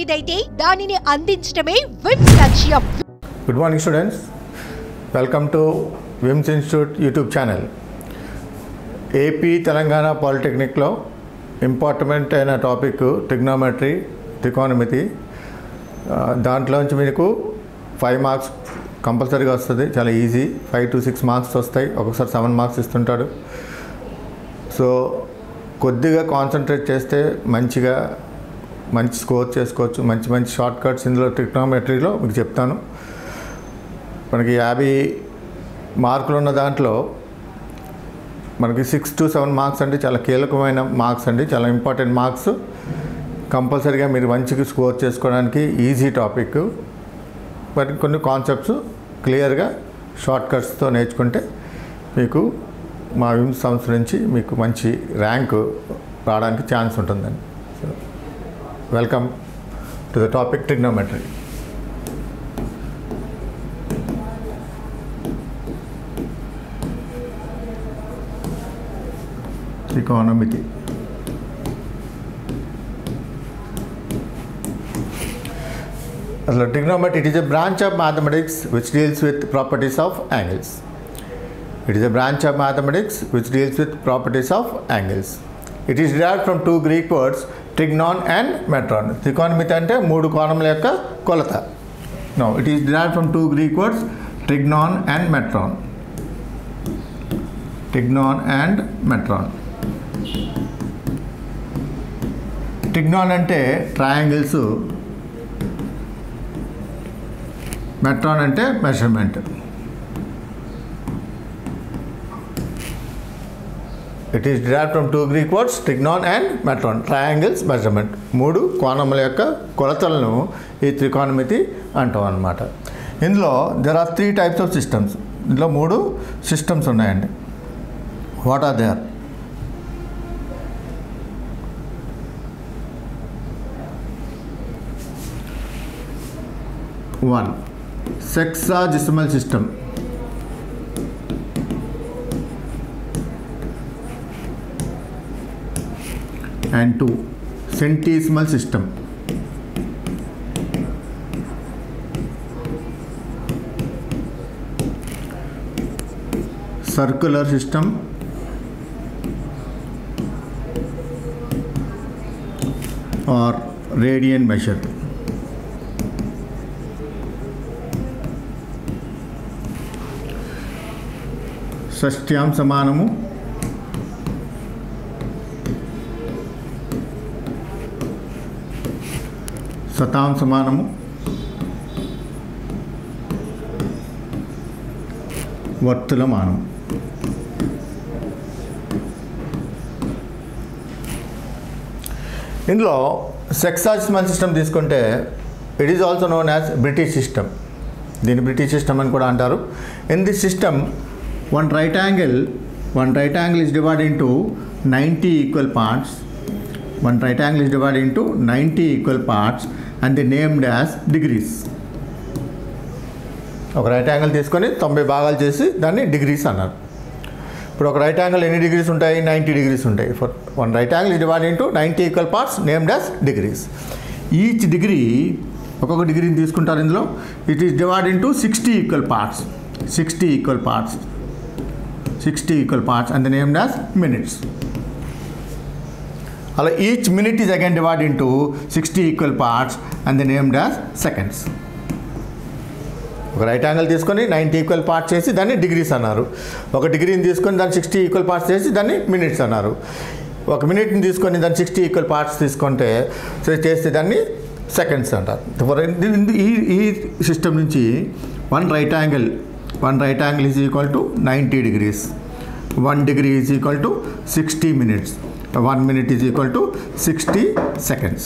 ఏదైతే దానిని అందించడమే విమ్ లక్ష్యం good morning students welcome to Vims institute YouTube channel AP Telangana పాలిటెక్నిక్లో ఇంపార్టెంట్ అయిన టాపిక్ ట్రిగ్నోమెట్రీ త్రికోణమితి ఆ, దాంట్లోంచి మీకు ఫైవ్ మార్క్స్ కంపల్సరీగా వస్తుంది చాలా easy five to six marks వస్తాయి ఒక్కొక్కసారి సెవెన్ మార్క్స్ ఇస్తుంటాడు సో కొద్దిగా కాన్సన్ట్రేట్ చేస్తే మంచిగా మంచి స్కోర్ చేసుకోవచ్చు మంచి మంచి షార్ట్ కట్స్ ఇందులో ట్రిగ్నోమెట్రీలో మీకు చెప్తాను మనకి యాభై మార్కులు ఉన్న దాంట్లో మనకి సిక్స్ టు సెవెన్ మార్క్స్ అంటే చాలా కీలకమైన మార్క్స్ అండి చాలా ఇంపార్టెంట్ మార్క్స్ కంపల్సరీగా మీరు మంచిగా స్కోర్ చేసుకోవడానికి ఈజీ టాపిక్ మరి కొన్ని కాన్సెప్ట్స్ క్లియర్గా షార్ట్ కట్స్తో నేర్చుకుంటే మీకు మా విమ్స్ సంస్థ నుంచి మీకు మంచి ర్యాంక్ రావడానికి ఛాన్స్ ఉంటుందండి so welcome to the topic trigonometry త్రికోణమితి అసలు trigonometry it is a branch of mathematics which deals with properties of angles it is a branch of mathematics which deals with properties of angles it is derived from two Greek words trigonon and metron త్రికోణమితి అంటే మూడు కోణముల యొక్క కొలత no it is derived from two Greek words trigonon and metron trigonon and metron trigonon అంటే triangles matron అంటే measurement it is derive from two Greek words trigonon and metron triangles measurement మూడు కోణముల యొక్క కొలతలను ఈ త్రికోణమితి అంటాం అన్నమాట ఇందులో there are three types of systems ఇందులో మూడు సిస్టమ్స్ ఉన్నాయండి what are there one sexagesimal system and two centesimal system circular system or radian measure షష్ట్యాం సమానము శతాం సమానము వర్తుల మానం ఇందులో సెక్సాజిమల్ సిస్టమ్ తీసుకుంటే it is also known as British system దీన్ని బ్రిటిష్ సిస్టమ్ అని కూడా అంటారు in this system one right angle one right angle is divided into 90 equal parts one right angle is divided into 90 equal parts and they named as degrees ఒక right angle తీసుకొని తొంభై భాగాలు చేసి దాన్ని degrees అన్నారు ఇప్పుడు ఒక రైట్ యాంగిల్ ఎన్ని డిగ్రీస్ ఉంటాయి నైంటీ డిగ్రీస్ ఉంటాయి for one right angle is divide into ninety equal parts named as degrees each degree ఒక్కొక్క డిగ్రీని తీసుకుంటారు ఇందులో it is divide into sixty equal parts sixty equal parts 60 equal parts and then named as minutes. అలా each minute is again divide into sixty equal parts and the named as seconds ఒక right angle తీసుకొని ninety equal parts చేసి దాన్ని degrees అన్నారు ఒక డిగ్రీని తీసుకొని దాన్ని సిక్స్టీ ఈక్వల్ పార్ట్స్ చేసి దాన్ని మినిట్స్ అన్నారు ఒక మినిట్ని తీసుకొని దాన్ని సిక్స్టీ ఈక్వల్ పార్ట్స్ తీసుకుంటే సో చేస్తే దాన్ని సెకండ్స్ అంటారు For in- ఈ ఈ సిస్టమ్ నుంచి one right angle one right angle is equal to ninety degrees one degree is equal to sixty minutes one minute is equal to sixty seconds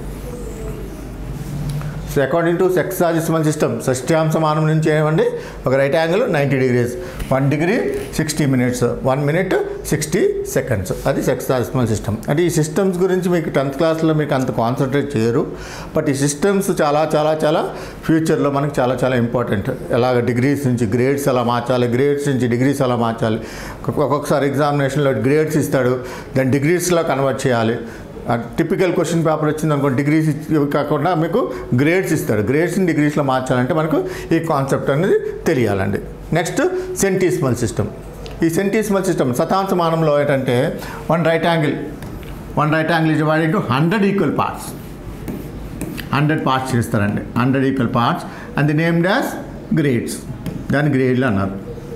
so according to sexagesimal system షష్ట్యాం సమానం నుంచి ఏమండి ఒక right angle ninety degrees one degree sixty minutes one minute sixty seconds అది sexagesimal system అంటే ఈ systems గురించి మీకు టెన్త్ క్లాస్లో మీకు అంత కాన్సన్ట్రేట్ చేయరు బట్ ఈ సిస్టమ్స్ చాలా చాలా చాలా ఫ్యూచర్లో మనకి చాలా చాలా ఇంపార్టెంట్ ఎలాగ డిగ్రీస్ నుంచి గ్రేడ్స్ ఎలా మార్చాలి గ్రేడ్స్ నుంచి డిగ్రీస్ ఎలా మార్చాలి ఒక్కొక్కసారి ఎగ్జామినేషన్లో గ్రేడ్స్ ఇస్తాడు దాన్ని డిగ్రీస్లో కన్వర్ట్ చేయాలి టిపికల్ క్వశ్చన్ పేపర్ వచ్చింది అనుకో డిగ్రీస్ కాకుండా మీకు గ్రేడ్స్ ఇస్తాడు గ్రేడ్స్ని డిగ్రీస్లో మార్చాలంటే మనకు ఈ కాన్సెప్ట్ అనేది తెలియాలండి నెక్స్ట్ సెంటీస్మల్ సిస్టమ్ ఈ సెంటీస్మల్ సిస్టమ్ శతాంశమానంలో ఏంటంటే one right angle one right angle is divided to hundred equal parts hundred parts చేస్తారండి hundred equal parts and the named as grades దాని గ్రేడ్లు అన్నారు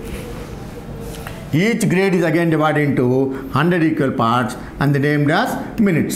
each grade is again divided into 100 equal parts and the named as minutes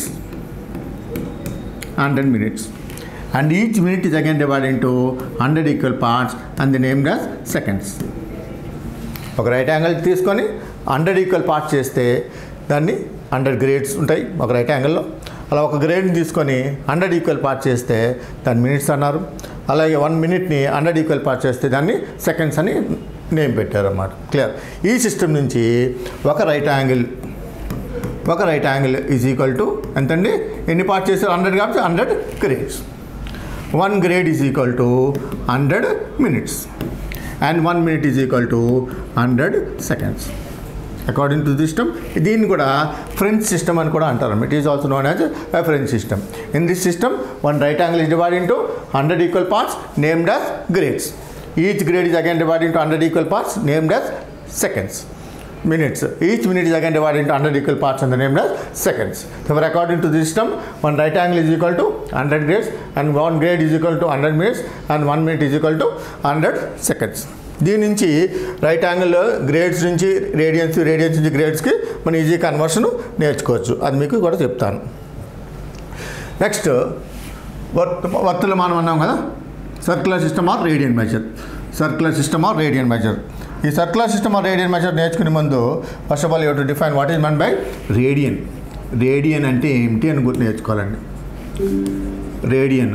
100 minutes and each minute is again divided into 100 equal parts and the named as seconds ఒక right angle తీసుకొని hundred equal parts చేస్తే దాన్ని hundred grades ఉంటాయి ఒక right యాంగిల్లో అలా ఒక గ్రేడ్ని తీసుకొని హండ్రెడ్ ఈక్వల్ పార్ట్ చేస్తే దాన్ని మినిట్స్ అన్నారు అలాగే వన్ మినిట్ని హండ్రెడ్ ఈక్వల్ పార్ట్ చేస్తే దాన్ని సెకండ్స్ అని నేమ్ పెట్టారన్నమాట క్లియర్ ఈ సిస్టమ్ నుంచి ఒక రైట్ యాంగిల్ ఒక right angle is equal to ఎంతండి ఎన్ని పార్ట్స్ చేశారు హండ్రెడ్ కాబట్టి hundred grades one grade is equal to hundred minutes and one minute is equal to hundred seconds according to system దీన్ని కూడా ఫ్రెంచ్ సిస్టమ్ అని కూడా అంటారు it is also known as a French system in this system one right angle is divide into hundred equal parts named as grades each grade is again divided into hundred equal parts named as seconds minutes. Each minute is again divided into 100 equal parts and the named as seconds. Therefore, according to this system, one right angle is equal to 100 grades and one grade is equal to 100 minutes and one minute is equal to 100 seconds. దీని నుంచి right angle grades నుంచి radians radians నుంచి గ్రేడ్స్కి మనం easy conversion నేర్చుకోవచ్చు అది మీకు కూడా చెప్తాను నెక్స్ట్ వర్త్ వర్తులు మనం అన్నాం కదా circular system or radian measure circular system or radian measure ఈ circular system or radian measure నేర్చుకునే ముందు first of all you to define what is meant by radian radian అంటే ఏమిటి అని గుర్తు నేర్చుకోవాలండి రేడియన్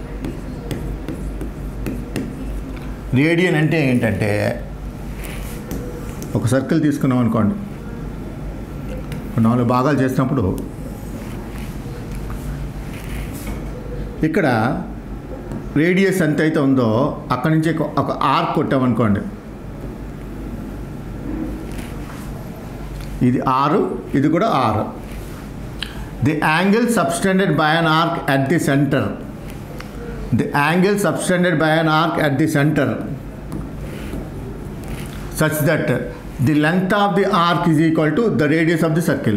రేడియన్ అంటే ఏంటంటే ఒక సర్కిల్ తీసుకున్నాం అనుకోండి నాలుగు భాగాలు చేసినప్పుడు ఇక్కడ రేడియస్ ఎంత అయితే ఉందో అక్కడి నుంచి ఒక- ఒక ఆర్క్ కొట్టామనుకోండి ఇది ఆరు ఇది కూడా ఆరు the angle subtended by an arc at the centre the angle subtended by an arc at the centre such that the length of the arc is equal to the radius of the circle.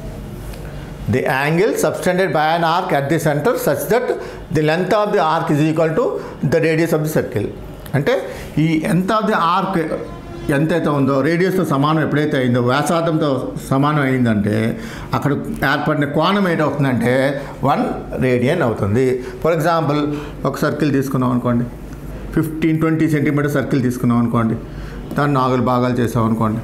The angle subtended by an arc at the center such that the length of the arc is equal to the radius of the circle. అంటే ఈ ఎంత of the arc ఎంతైతే ఉందో రేడియస్తో సమానం ఎప్పుడైతే అయిందో వ్యాసార్థంతో సమానం అయిందంటే అక్కడ ఏర్పడిన కోణం ఏంటవుతుందంటే వన్ రేడియన్ అవుతుంది ఫర్ ఎగ్జాంపుల్ ఒక సర్కిల్ తీసుకున్నాం అనుకోండి ఫిఫ్టీన్ ట్వంటీ సెంటీమీటర్ సర్కిల్ తీసుకున్నాం అనుకోండి దాన్ని నాలుగు భాగాలు చేసాం అనుకోండి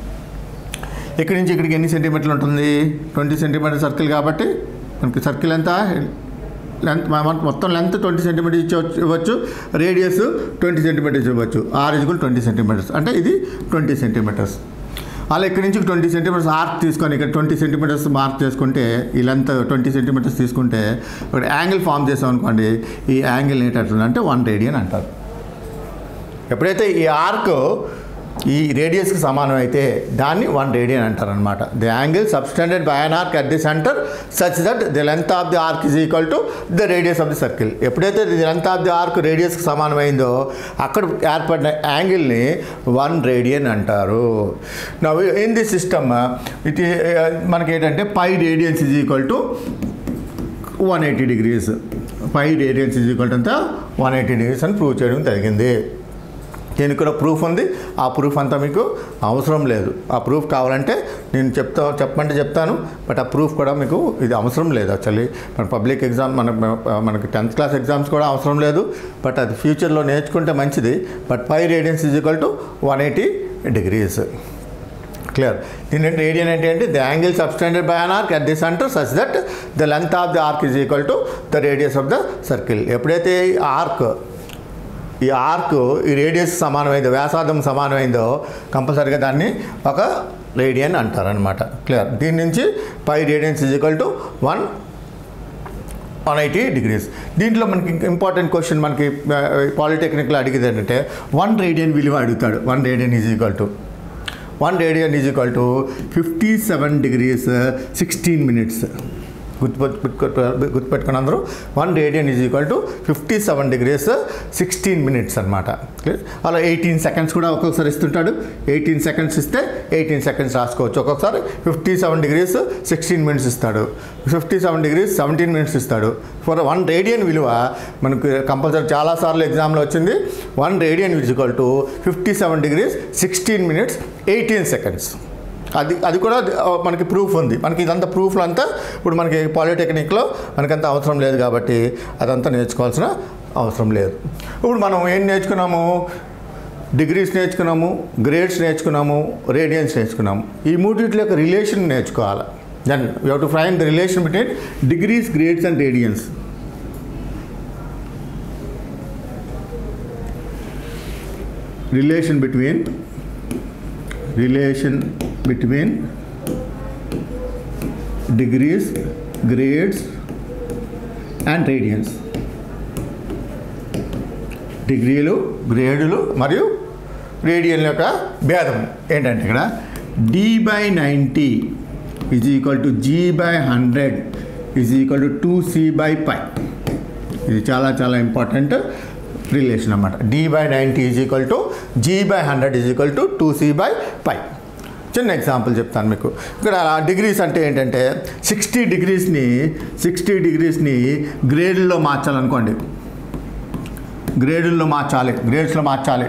ఇక్కడి నుంచి ఇక్కడికి ఎన్ని సెంటీమీటర్లు ఉంటుంది ట్వంటీ సెంటీమీటర్ సర్కిల్ కాబట్టి మనకి సర్కిల్ ఎంత లెంత్ మన- మొత్తం లెంత్ ట్వంటీ సెంటీమీటర్స్ ఇచ్చవచ్చు ఇవ్వచ్చు రేడియస్ ట్వంటీ సెంటీమీటర్స్ ఇవ్వచ్చు ఆర్ ఇజ్గుల్ ట్వంటీ సెంటీమీటర్స్ అంటే ఇది ట్వంటీ సెంటీమీటర్స్ అలా ఇక్కడి నుంచి ట్వంటీ సెంటీమీటర్స్ ఆర్క్ తీసుకొని ఇక్కడ ట్వంటీ సెంటీమీటర్స్ మార్క్ చేసుకుంటే ఈ లెంత్ ట్వంటీ సెంటీమీటర్స్ తీసుకుంటే ఇక్కడ యాంగిల్ ఫామ్ చేసాం అనుకోండి ఈ యాంగిల్ ఏంటంటుంది అంటే వన్ రేడియన్ అంటారు ఎప్పుడైతే ఈ ఆర్క్ ఈ రేడియస్కి సమానం అయితే దాన్ని వన్ రేడియన్ అంటారనమాట the angle subtended by an arc at the centre such that the length of the arc is equal to the radius of the circle ఎప్పుడైతే the length of the arc రేడియస్కి సమానమైందో అక్కడ ఏర్పడిన యాంగిల్ని one radian అంటారు నా in the system ఇది మనకి ఏంటంటే pi radians is equal to one eighty degrees pi radians is equal to అంతా వన్ ఎయిటీ డిగ్రీస్ అని ప్రూవ్ చేయడం జరిగింది దీనికి కూడా ప్రూఫ్ ఉంది ఆ ప్రూఫ్ అంతా మీకు అవసరం లేదు ఆ ప్రూఫ్ కావాలంటే నేను చెప్తా చెప్పమంటే చెప్తాను బట్ ఆ ప్రూఫ్ కూడా మీకు ఇది అవసరం లేదు యాక్చువల్లీ మన పబ్లిక్ ఎగ్జామ్ మన మనకి టెన్త్ క్లాస్ ఎగ్జామ్స్ కూడా అవసరం లేదు బట్ అది ఫ్యూచర్లో నేర్చుకుంటే మంచిది but pi radians is equal to one eighty degrees clear దీని రేడియన్ ఏంటి అంటే the angle subtended by an arc at the centre such that the length of the arc is equal to the radius of the circle ఎప్పుడైతే ఈ arc ఈ arc ఈ radius సమానమైందో వ్యాసార్థం సమానమైందో కంపల్సరీగా దాన్ని ఒక రేడియన్ అంటారనమాట క్లియర్ దీని నుంచి pi radians is equal to one one eighty degrees దీంట్లో మనకి ఇంపార్టెంట్ క్వశ్చన్ మనకి పాలిటెక్నిక్లో అడిగేది ఏంటంటే వన్ రేడియన్ విలువ అడుగుతాడు one radian is equal to one radian is equal to fifty seven degrees sixteen minutes గుర్తుపెట్టు గుర్తుపెట్టుకుని అందరూ one radian is equal to fifty seven degrees sixteen minutes అనమాట అలా ఎయిటీన్ సెకండ్స్ కూడా ఒక్కొక్కసారి ఇస్తుంటాడు ఎయిటీన్ సెకండ్స్ ఇస్తే ఎయిటీన్ సెకండ్స్ రాసుకోవచ్చు ఒక్కొక్కసారి fifty seven degrees sixteen minutes ఇస్తాడు fifty seven degrees seventeen minutes ఇస్తాడు ఫర్ వన్ రేడియన్ విలువ మనకు కంపల్సరీ చాలాసార్లు ఎగ్జామ్లో వచ్చింది one radian is equal to fifty seven degrees sixteen minutes eighteen seconds అది అది కూడా ఆ, మనకి ప్రూఫ్ ఉంది మనకి ఇదంతా ప్రూఫ్లు అంతా ఇప్పుడు మనకి పాలిటెక్నిక్లో మనకంత అవసరం లేదు కాబట్టి అదంతా నేర్చుకోవాల్సిన అవసరం లేదు ఇప్పుడు మనం ఏం నేర్చుకున్నాము డిగ్రీస్ నేర్చుకున్నాము గ్రేడ్స్ నేర్చుకున్నాము రేడియన్స్ నేర్చుకున్నాము ఈ మూడింటి యొక్క రిలేషన్ నేర్చుకోవాలి then you have to find the relation between degrees grades and radians relation between relation between degrees grades and radians డిగ్రీలు గ్రేడులు మరియు రేడియన్ యొక్క భేదం ఏంటంటే ఇక్కడ D by ninety is equal to G by hundred is equal to two C by pi ఇది చాలా చాలా ఇంపార్టెంట్ రిలేషన్ అన్నమాట D by ninety is equal to G by hundred is equal to two C by పై చిన్న example చెప్తాను మీకు ఇక్కడ degrees అంటే ఏంటంటే సిక్స్టీ డిగ్రీస్ని సిక్స్టీ డిగ్రీస్ని గ్రేడ్లో మార్చాలనుకోండి గ్రేడుల్లో మార్చాలి గ్రేడ్స్లో మార్చాలి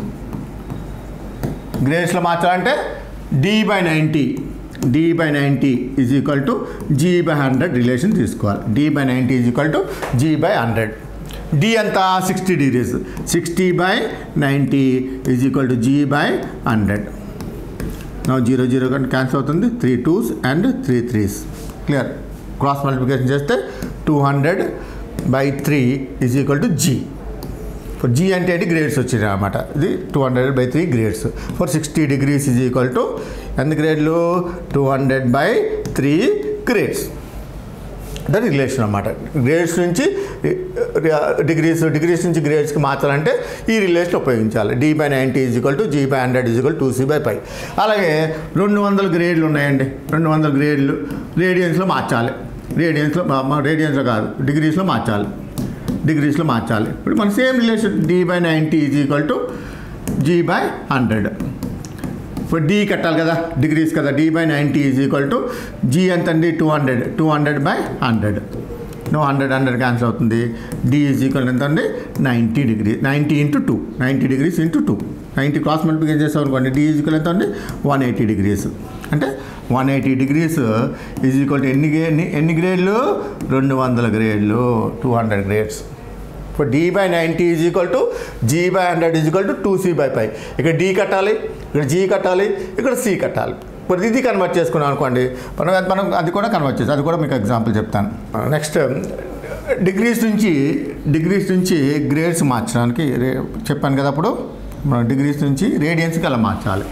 గ్రేడ్స్లో మార్చాలంటే D by ninety D by ninety is equal to G by hundred relation తీసుకోవాలి D by ninety is equal to G by hundred D అంత sixty degrees sixty by ninety is equal to G by hundred నా zero zero కంటే cancel అవుతుంది three twos and three threes clear cross multiplication చేస్తే two hundred by three is equal to G for G అంటే ఏంటి grades వచ్చినాయి అనమాట ఇది two hundred by three grades for sixty degrees is equal to ఎంత గ్రేడ్లు two hundred by three grades that relation అనమాట grades నుంచి డిగ్రీస్ డిగ్రీస్ నుంచి గ్రేడ్స్కి మార్చాలంటే ఈ రిలేషన్ ఉపయోగించాలి D by ninety is equal to G by hundred is equal two C by pi అలాగే రెండు వందల గ్రేడ్లు ఉన్నాయండి రెండు వందల గ్రేడ్లు రేడియన్స్లో మార్చాలి రేడియన్స్లో రేడియన్స్లో కాదు డిగ్రీస్లో మార్చాలి డిగ్రీస్లో మార్చాలి ఇప్పుడు మన same relation D by ninety is equal to G by hundred ఇప్పుడు డి కట్టాలి కదా డిగ్రీస్ కదా D by ninety is equal to G ఎంత అండి two hundred two hundred by hundred no hundred hundred cancel అవుతుంది డి ఈజ్ ఈక్వల్ ఎంత అండి ninety degree ninety into two ninety degrees into two ninety cross multiplication చేస్తాం అనుకోండి D is equal ఎంత అండి one eighty degrees అంటే one eighty degrees is equal to ఎన్ని గ్రే- ఎన్ని ఎన్ని గ్రేడ్లు రెండు వందల గ్రేడ్లు టూ హండ్రెడ్ గ్రేడ్స్ ఇప్పుడు D by ninety is equal to G by hundred is equal to two C by pi ఇక్కడ డి కట్టాలి ఇక్కడ జీ కట్టాలి ఇక్కడ సి కట్టాలి ఇప్పుడు ఇది కన్వర్ట్ చేసుకున్నాం అనుకోండి మనం అది- మనం అది కూడా కన్వర్ట్ చేస్తాం అది కూడా మీకు ఎగ్జాంపుల్ చెప్తాను నెక్స్ట్ డిగ్రీస్ నుంచి డిగ్రీస్ నుంచి గ్రేడ్స్ మార్చడానికి రే- చెప్పాను కదా అప్పుడు మనం డిగ్రీస్ నుంచి రేడియన్స్కి అలా మార్చాలి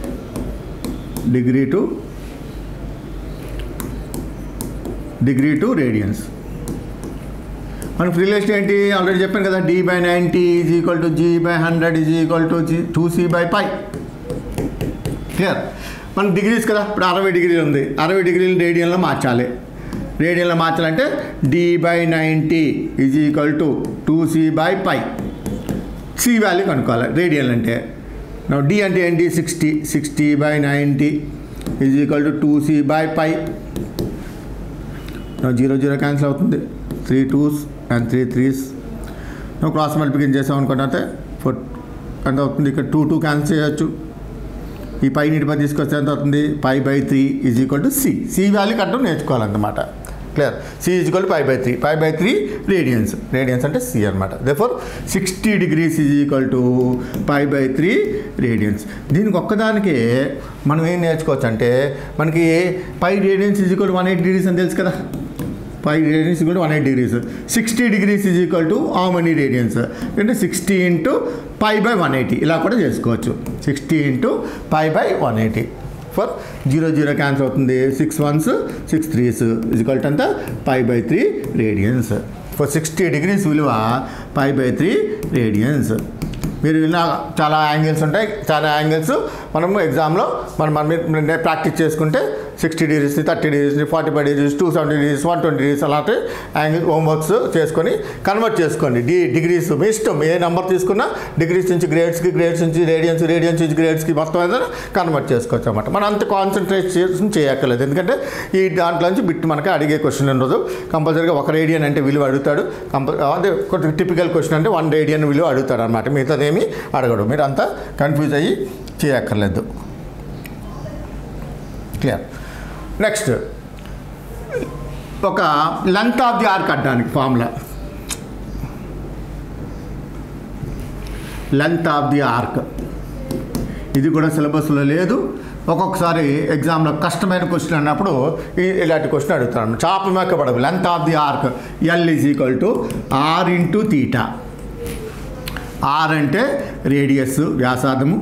degree to degree to radians మనకు రిలేషన్ ఏంటి ఆల్రెడీ చెప్పాను కదా D by ninety is equal to G by hundred is equal to G two C by pi clear మన డిగ్రీస్ కదా ఇప్పుడు అరవై డిగ్రీలు ఉంది అరవై డిగ్రీలు రేడియన్లో మార్చాలి రేడియన్లో మార్చాలంటే D by ninety is equal to two C by pi C value కనుక్కోవాలి రేడియన్ అంటే నా డి అంటే ఏంటి sixty sixty by ninety is equal to two C by pi zero zero cancel అవుతుంది three twos and three threes నువ్వు cross multiplication చేసాం అనుకుంటే four ఎంత అవుతుంది ఇక్కడ టూ టూ క్యాన్సిల్ చేయొచ్చు ఈ పై నీటి పై తీసుకొస్తే ఎంత అవుతుంది pi by three is equal to C C value కట్టడం నేర్చుకోవాలన్నమాట clear C is equal to pi by three pi by three radians radians అంటే సి అనమాట therefore sixty degrees is equal to pi by three radians దీనికి ఒక్కదానికే మనం ఏం నేర్చుకోవచ్చు అంటే మనకి pi radians is equal one eight degrees అని తెలుసు కదా pi radians equal to one eight degrees sixty degrees is equal to how many radians అంటే sixty into pi by one eighty ఇలా కూడా చేసుకోవచ్చు sixty into pi by one eighty for zero zero cancel అవుతుంది six ones six threes equal to అంతా pi by three radians for sixty degrees విలువ pi by three radians మీరు ఇలా చాలా angles ఉంటాయి చాలా యాంగిల్స్ మనము ఎగ్జామ్లో మనం మన మీద ప్రాక్టీస్ చేసుకుంటే సిక్స్టీ డిగ్రీస్ని థర్టీ డిగ్రీస్ని forty five degrees two seventy degrees one twenty degrees అలాంటి యాంగిల్ హోంవర్క్స్ చేసుకొని కన్వర్ట్ చేసుకోండి డి డిగ్రీస్ మీ ఇష్టం ఏ నెంబర్ తీసుకున్నా డిగ్రీస్ నుంచి గ్రేడ్స్కి గ్రేడ్స్ నుంచి రేడియన్స్ రేడియన్స్ నుంచి గ్రేడ్స్కి మొత్తం ఏదైనా కన్వర్ట్ చేసుకోవచ్చు అనమాట మనం అంత కాన్సన్ట్రేషన్ చేయక్కర్లేదు ఎందుకంటే ఈ దాంట్లో నుంచి బిట్ మనకి అడిగే క్వశ్చన్ ఉండదు కంపల్సరీగా ఒక రేడియన్ అంటే విలువ అడుగుతాడు కంపల్ అదే కొద్దిగా టిపికల్ క్వశ్చన్ అంటే వన్ రేడియన్ విలువ అడుగుతాడు అనమాట మిగతాదేమి అడగడు మీరు అంతా కన్ఫ్యూజ్ అయ్యి చేయక్కర్లేదు క్లియర్ నెక్స్ట్ ఒక లెంత్ ఆఫ్ ది ఆర్క్ అడ్డానికి formula length of the arc ఇది కూడా సిలబస్లో లేదు ఒక్కొక్కసారి ఎగ్జామ్లో కష్టమైన క్వశ్చన్ అన్నప్పుడు ఈ- ఇలాంటి క్వశ్చన్ అడుగుతాను చాప మెక్కబడవు length of the arc L is equal to R into theta R అంటే రేడియస్ వ్యాసార్థము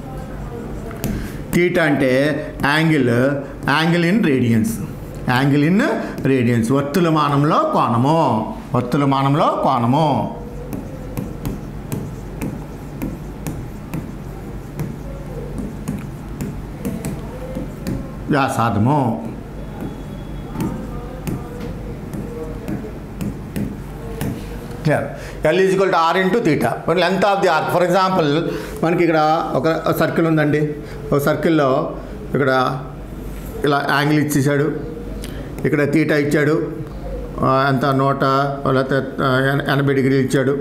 తీటా అంటే angle angle in radians angle in radians వర్తుల మానంలో కోణము వర్తుల మానంలో కోణము వ్యాసార్థము clear L equal to R into theta length of the arc for example మనకి ఇక్కడ ఒక సర్కిల్ ఉందండి ఒక సర్కిల్లో ఇక్కడ ఇలా యాంగిల్ ఇచ్చేసాడు ఇక్కడ తీటా ఇచ్చాడు ఆ, ఎంత నూట లేకపోతే ఆ, ఎన- ఎనభై డిగ్రీలు ఇచ్చాడు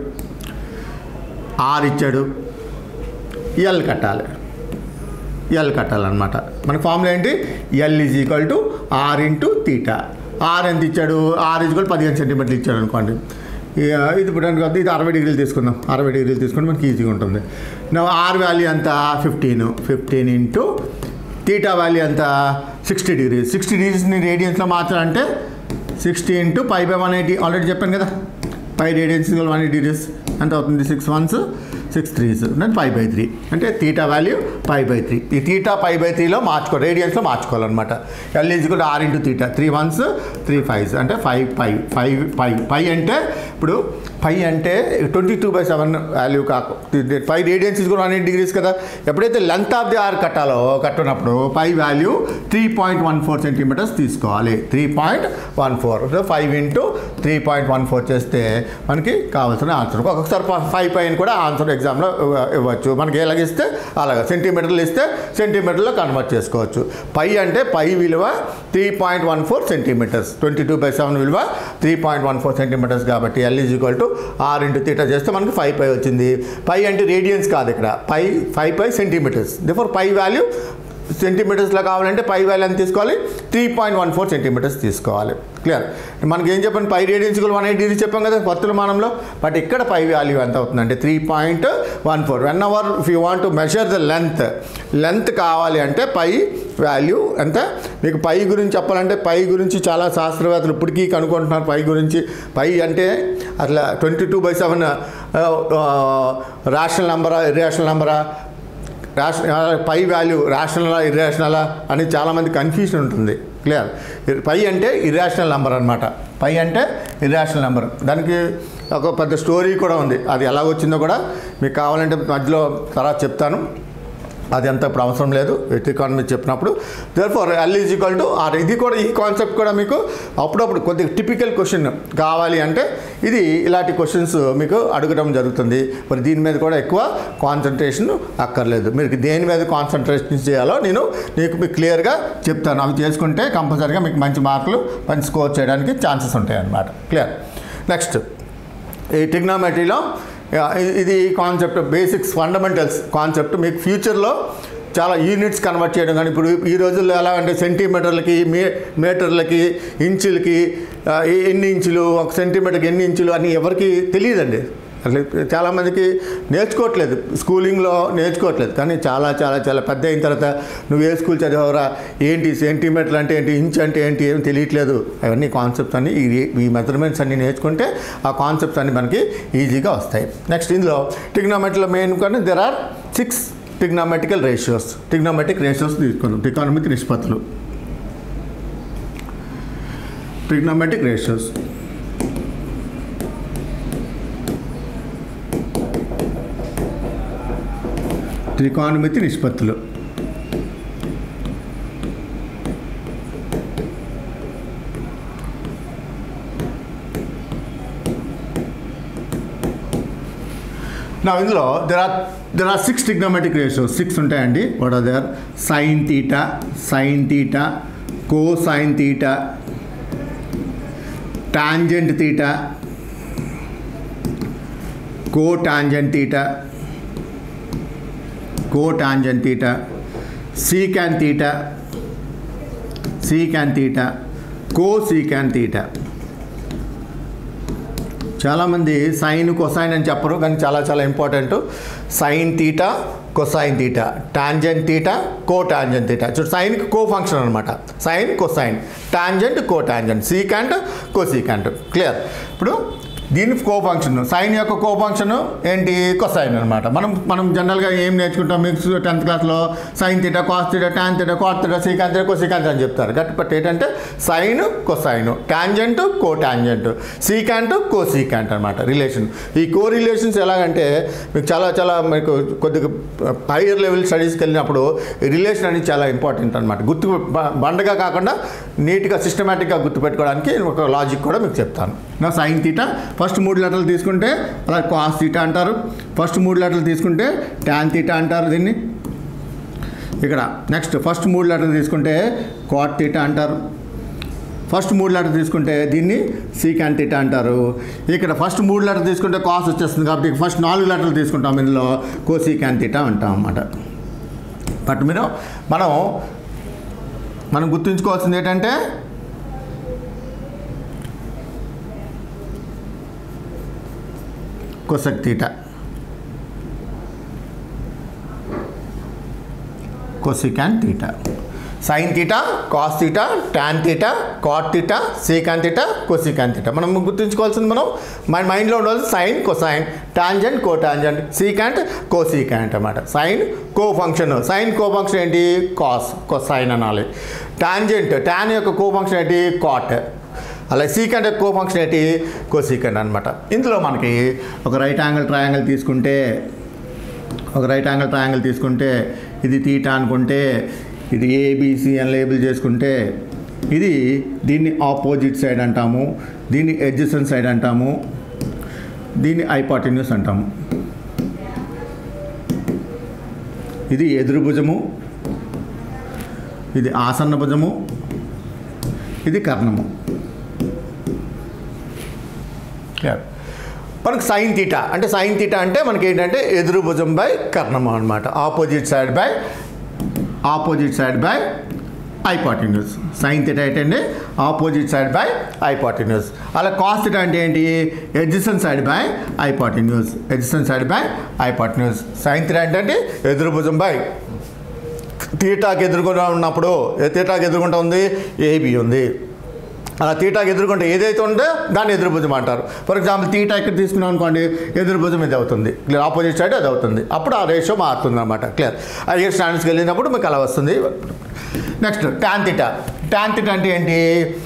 ఆర్ ఇచ్చాడు ఎల్ కట్టాలి ఎల్ కట్టాలన్నమాట మన ఫార్ములా ఏంటి L is equal to R into theta R ఎంత ఇచ్చాడు ఆర్ ఈజ్వల్ పదిహేను సెంటీమీటర్లు ఇచ్చాడు అనుకోండి ఇక ఇది ఇప్పుడు అనుకో ఇది అరవై డిగ్రీలు తీసుకుందాం అరవై డిగ్రీలు తీసుకుంటే మనకి ఈజీగా ఉంటుంది నా ఆర్ వాల్యూ ఎంత fifteen fifteen into theta value ఎంత సిక్స్టీ డిగ్రీస్ సిక్స్టీ డిగ్రీస్ని రేడియన్స్లో మార్చాలంటే sixty into pi by one eighty already చెప్పాను కదా pi radians one eighty degrees ఎంత అవుతుంది సిక్స్ వన్స్ సిక్స్ త్రీస్ అంటే ఫైవ్ బై త్రీ అంటే theta value five by three ఈ తీటా ఫైవ్ బై త్రీలో మార్చుకో రేడియన్స్లో మార్చుకోవాలన్నమాట ఎల్ ఈజ్ కూడా R into theta three ones three fives అంటే five five five five five అంటే ఇప్పుడు ఫైవ్ అంటే twenty two by seven value కాకు ఫైవ్ రేడియన్స్ ఇస్ కూడా వన్ ఎయిట్ డిగ్రీస్ కదా ఎప్పుడైతే లెంత్ ఆఫ్ ది ఆర్ కట్టాలో కట్టినప్పుడు five value three point one four centimetres తీసుకోవాలి three point one four five into three point one four చేస్తే మనకి కావాల్సిన ఆన్సర్ ఒక్కొక్కసారి ఫైవ్ పైన కూడా ఆన్సర్ ఎగ్జామ్లో ఇవ్వ- ఇవ్వచ్చు మనకి ఎలాగిస్తే అలాగా సెంటీమీటర్లు ఇస్తే సెంటీమీటర్లో కన్వర్ట్ చేసుకోవచ్చు పై అంటే పై విలువ three point one four centimetres twenty two by seven విలువ three point one four centimetres కాబట్టి L is equal to R into theta చేస్తే మనకి ఫైవ్ పై వచ్చింది పై అంటే రేడియన్స్ కాదు ఇక్కడ pi five pi centimetres before pi value సెంటీమీటర్స్లో కావాలంటే పై వాల్యూ ఎంత తీసుకోవాలి three point one four centimetres తీసుకోవాలి క్లియర్ మనకి ఏం చెప్పాను పై రేడియన్స్ కూడా వన్ ఎయిట్ డిగ్రీ చెప్పాం కదా వర్తుల మానంలో బట్ ఇక్కడ పై వాల్యూ ఎంత అవుతుందంటే three point one four one our if you want to measure the length length కావాలి అంటే పై వాల్యూ ఎంత మీకు పై గురించి చెప్పాలంటే పై గురించి చాలా శాస్త్రవేత్తలు ఇప్పటికీ కనుక్కుంటున్నారు పై గురించి పై అంటే అట్లా twenty two by seven rational నంబరా ఇర్రేషనల్ నంబరా రేషన్ పై వాల్యూ రేషనలా ఇర్రేషనలా అని చాలామంది కన్ఫ్యూజన్ ఉంటుంది క్లియర్ పై అంటే ఇర్రేషనల్ నెంబర్ అనమాట పై అంటే ఇర్రేషనల్ నెంబర్ దానికి ఒక పెద్ద స్టోరీ కూడా ఉంది అది ఎలా వచ్చిందో కూడా మీకు కావాలంటే మధ్యలో తర్వాత చెప్తాను అది అంత ఇప్పుడు అవసరం లేదు ఎట్ ఎకానమీ చెప్పినప్పుడు there for L is equal to R ఇది కూడా ఈ కాన్సెప్ట్ కూడా మీకు అప్పుడప్పుడు కొద్దిగా టిపికల్ క్వశ్చన్ కావాలి అంటే ఇది ఇలాంటి క్వశ్చన్స్ మీకు అడగడం జరుగుతుంది మరి దీని మీద కూడా ఎక్కువ కాన్సన్ట్రేషన్ అక్కర్లేదు మీరు దేని మీద కాన్సన్ట్రేషన్ చేయాలో నేను నీకు మీకు క్లియర్గా చెప్తాను అవి చేసుకుంటే కంపల్సరీగా మీకు మంచి మార్కులు మంచి స్కోర్ చేయడానికి ఛాన్సెస్ ఉంటాయి అన్నమాట క్లియర్ నెక్స్ట్ ఈ టెక్నామెట్రీలో ఇది కాన్సెప్ట్ బేసిక్స్ ఫండమెంటల్స్ కాన్సెప్ట్ మీకు ఫ్యూచర్లో చాలా యూనిట్స్ కన్వర్ట్ చేయడం కానీ ఇప్పుడు ఈ రోజుల్లో ఎలా అంటే సెంటీమీటర్లకి మీ మీటర్లకి ఇంచులకి ఆ, ఎన్ని ఇంచులు ఒక సెంటీమీటర్కి ఎన్ని ఇంచులు అని ఎవరికి తెలియదండి అట్లా చాలామందికి నేర్చుకోవట్లేదు స్కూలింగ్లో నేర్చుకోవట్లేదు కానీ చాలా చాలా చాలా పెద్ద అయిన తర్వాత నువ్వు ఏ స్కూల్ చదివావురా ఏంటి సెంటీమీటర్లు అంటే ఏంటి ఇంచ్ అంటే ఏంటి ఏం తెలియట్లేదు అవన్నీ కాన్సెప్ట్స్ అన్ని ఈ ఈ మెజర్మెంట్స్ అన్ని నేర్చుకుంటే ఆ కాన్సెప్ట్స్ అన్ని మనకి ఈజీగా వస్తాయి నెక్స్ట్ ఇందులో టిగ్నోమెట్రీలో మెయిన్ కానీ there are six trigonometrical ratios trigonometric ratios తీసుకుందాం టికానమిక్ నిష్పత్తులు ట్రిగ్నోమెటిక్ రేషియోస్ త్రికోణమితి నిష్పత్తులు నా ఇందులో there are there are six trigonometric ratios six ఉంటాయండి what are there sine theta sine theta cosine theta tangent theta cotangent theta cotangent theta secant theta secant theta cosecant theta చాలామంది sine cosine అని చెప్పరు కానీ చాలా చాలా important sine theta cosine theta tangent theta cotangent theta చూడు సైన్కి cofunction అనమాట sine cosine tangent cotangent secant cosecant clear ఇప్పుడు దీని కో ఫంక్షన్ సైన్ యొక్క కో ఫంక్షన్ ఏంటి కొసైన్ అనమాట మనం మనం జనరల్గా ఏం నేర్చుకుంటాం మిక్స్ టెన్త్ క్లాస్లో sine theta cos theta tan theta cot theta secant theta cosecant అని చెప్తారు గట్టి బట్ ఏంటంటే sine cosine tangent cotangent secant cosecant అనమాట రిలేషన్ ఈ కో రిలేషన్స్ ఎలాగంటే మీకు చాలా చాలా మీకు కొద్దిగా హైయర్ లెవెల్ స్టడీస్కి వెళ్ళినప్పుడు ఈ రిలేషన్ అనేది చాలా ఇంపార్టెంట్ అనమాట గుర్తు బ- బండగా కాకుండా నీట్గా సిస్టమేటిక్గా గుర్తుపెట్టుకోవడానికి ఒక లాజిక్ కూడా మీకు చెప్తాను నా సైన్ తీటా ఫస్ట్ మూడు లెటర్లు తీసుకుంటే అలా కాస్ తీటా అంటారు ఫస్ట్ మూడు లెటర్లు తీసుకుంటే ట్యాన్ తీటా అంటారు దీన్ని ఇక్కడ నెక్స్ట్ ఫస్ట్ మూడు లెటర్లు తీసుకుంటే కాట్ తీటా అంటారు ఫస్ట్ మూడు లెటర్ తీసుకుంటే దీన్ని సీకాన్ తీటా అంటారు ఇక్కడ ఫస్ట్ మూడు లెటర్ తీసుకుంటే కాస్ వచ్చేస్తుంది కాబట్టి ఫస్ట్ నాలుగు లెటర్లు తీసుకుంటాం ఇందులో కోసీకాన్ తీటా అంటాం అన్నమాట బట్ మీరు మనం మనం గుర్తుంచుకోవాల్సింది ఏంటంటే cosec theta cosecant theta sine theta cos theta tan theta cot theta secant theta cosecant theta మనం గుర్తుంచుకోవాల్సింది మనం మన మైండ్లో ఉండాల్సి sine cosine tangent cotangent secant cosecant అన్నమాట sine cofunction sine cofunction ఏంటి కాస్ కొసైన్ అనాలి tangent tan యొక్క కో ఫంక్షన్ ఏంటి కాట్ అలా సీకంట్ కో ఫంక్షన్ ఏంటి కో సీకంట్ అనమాట ఇందులో మనకి ఒక రైట్ యాంగిల్ ట్రయాంగిల్ తీసుకుంటే ఒక రైట్ యాంగిల్ ట్రయాంగిల్ తీసుకుంటే ఇది తీటా అనుకుంటే ఇది ఏబిసి అని లేబుల్ చేసుకుంటే ఇది దీన్ని ఆపోజిట్ సైడ్ అంటాము దీన్ని ఎడ్జసన్ సైడ్ అంటాము దీన్ని ఐపాటిన్యూస్ అంటాము ఇది ఎదురు భుజము ఇది ఆసన్న భుజము ఇది కర్ణము క్లియర్ మనకు సైన్ తీటా అంటే సైన్ తీటా అంటే మనకి ఏంటంటే ఎదురు భుజం బై కర్ణము అనమాట opposite side by opposite side by hypotenuse sine theta ఏంటంటే ఆపోజిట్ సైడ్ బై ఐపాటిన్యూస్ అలా కాస్ తీటా అంటే ఏంటి adjacent side by hypotenuse adjacent side by hypotenuse sine theta అంటే ఎదురు భుజం బై తీటాకి ఎదుర్కొంటూ ఉన్నప్పుడు ఏ తీటాకి ఎదుర్కొంటూ ఉంది ఏబి ఉంది అలా తీటాకి ఎదుర్కొంటే ఏదైతే ఉందో దాన్ని ఎదురు భుజం అంటారు ఫర్ ఎగ్జాంపుల్ తీటా ఇక్కడ తీసుకున్నాం అనుకోండి ఎదురు భుజం ఇది అవుతుంది క్లియర్ ఆపోజిట్ సైడ్ అది అవుతుంది అప్పుడు ఆ రేషియో మారుతుంది అనమాట క్లియర్ హైయర్ స్టాండర్డ్స్కి వెళ్ళినప్పుడు మీకు అలా వస్తుంది next tan theta tan theta అంటే ఏంటి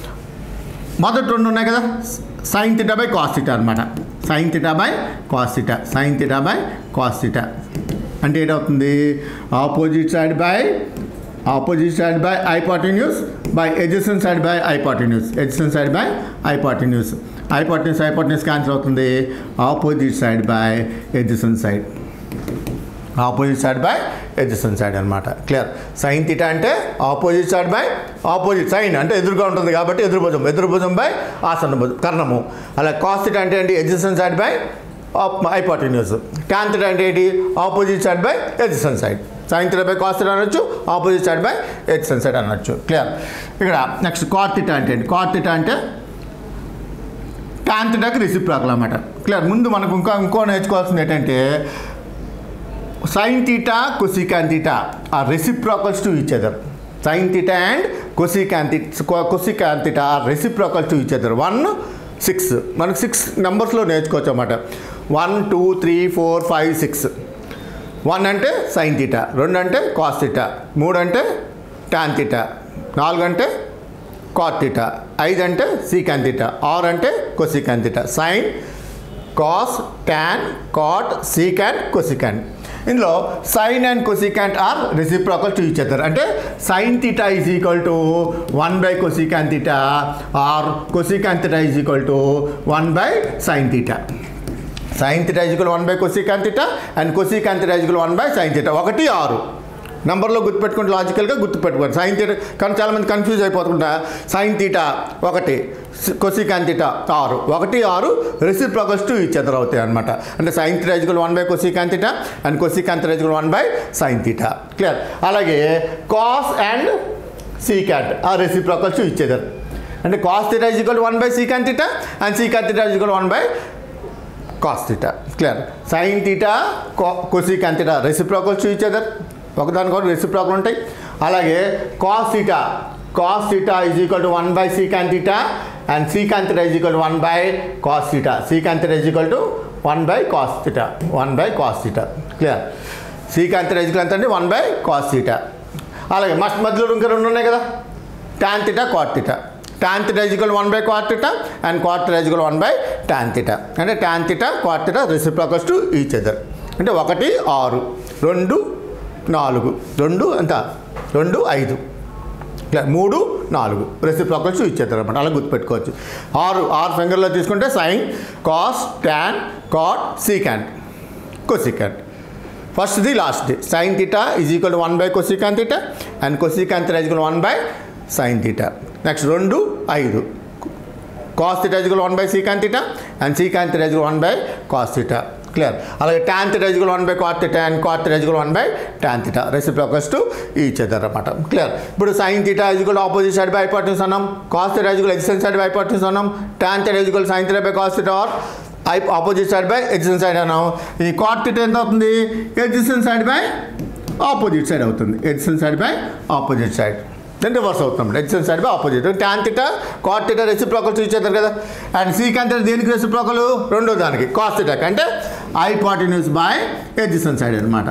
మొదటి రెండు ఉన్నాయి కదా sine theta by cos theta అనమాట sine theta by cos theta sine theta by cos theta అంటే ఏంటవుతుంది opposite side by opposite side by hypotenuse by adjacent side by hypotenuse adjacent side by hypotenuse hypotenuse hypotenuse cancel అవుతుంది opposite side by adjacent side opposite side by adjacent side అనమాట clear sine theta అంటే opposite side by opposite sine అంటే ఎదురుగా ఉంటుంది కాబట్టి ఎదురు భుజం ఎదురు భుజం బై ఆసన్న భుజం కర్ణము అలా కాస్ తీటా అంటే ఏంటి adjacent side by hypotenuse tan theta అంటే ఏంటి opposite side by adjacent side sine theta by cos theta అనొచ్చు opposite side by adjacent side అనొచ్చు క్లియర్ ఇక్కడ నెక్స్ట్ కాట్ తీటా అంటే ఏంటి కాట్ తీటా అంటే ట్యాన్ తీటాకి రిసిప్రాకల్ అనమాట క్లియర్ ముందు మనకు ఇంకా ఇంకో నేర్చుకోవాల్సింది ఏంటంటే sine theta cosecant theta are reciprocals to each other sine theta and cosecant cosecant theta are reciprocals to each other one six మనకు సిక్స్ నెంబర్స్లో నేర్చుకోవచ్చు అన్నమాట one two three four five six one అంటే సైన్ తీటా రెండు అంటే cos theta మూడు అంటే tan theta నాలుగు అంటే కాట్ తీటా ఐదు అంటే సీకాన్ తీటా ఆరు అంటే cosecant theta sine cos tan cot secant cosecant ఇందులో sine and cosecant are reciprocal to each other అంటే sine theta is equal to one by cosecant theta or cosecant theta is equal to one by sine theta sine theta equal one by cosecant theta and cosecant theta equal one by sine theta ఒకటి ఆరు నంబర్లో గుర్తుపెట్టుకుంటే లాజికల్గా గుర్తుపెట్టుకోండి sine theta కానీ చాలామంది confuse అయిపోతుంటా sign theta ఒకటి కొసికాన్ theta ఆరు ఒకటి ఆరు రెసిప్రోకల్స్ టు ఈచ్ అదర్ అవుతాయి అనమాట అంటే sine theta equal one by cosecant theta and cosecant theta equal one by sine theta clear అలాగే cos and secant are reciprocals to each other అంటే cos theta equal one by secant theta and secant theta equal one by cos theta clear sine theta cosecant theta reciprocals to each other ఒకదానికొకటి reciprocal ఉంటాయి అలాగే cos theta cos theta is equal to one by secant theta and secant theta is equal to one by cos theta secant theta is equal to one by cos theta one by cos theta clear secant theta is equal ఎంత అంటే one by cos theta అలాగే మస్ట్ మధ్యలో ఇంకా రెండు ఉన్నాయి కదా tan theta cot theta tan theta equal one by cot theta and cot theta equal one by tan theta అంటే tan theta cot theta reciprocals to each other అంటే ఒకటి ఆరు రెండు నాలుగు రెండు ఎంత రెండు ఐదు ఇట్లా మూడు నాలుగు రెసిప్రోకల్స్ ఇచ్చేస్తారు అనమాట అలా గుర్తుపెట్టుకోవచ్చు ఆరు ఆరు ఫింగర్లో తీసుకుంటే sine cos tan cot secant cosecant first ది లాస్ట్ ది sine theta is equal to one by cosecant theta and cosecant theta is equal one by sine theta next రెండు ఐదు cos theta is equal one by secant theta and secant theta is equal one by cos theta clear అలాగే tan theta is equal one by cot theta and cot theta is equal one by tan theta reciprocals to each other అనమాట clear ఇప్పుడు sine theta is equal opposite side by hypotenuse అన్నాం cos theta is equal adjacent side by hypotenuse అన్నాం tan theta is equal sine theta by cos theta or I opposite side by adjacent side అన్నాం ఈ cot theta ఎంత అవుతుంది adjacent side by opposite side అవుతుంది adjacent side by opposite side then reverse అవుతాం adjacent side by opposite tan theta cot theta reciprocals ఇచ్చేస్తారు కదా and secant theta దేనికి reciprocal రెండో దానికి కాస్ థీటాకి అంటే ఐపాటిన్యూస్ బై ఎడ్జసన్ సైడ్ అనమాట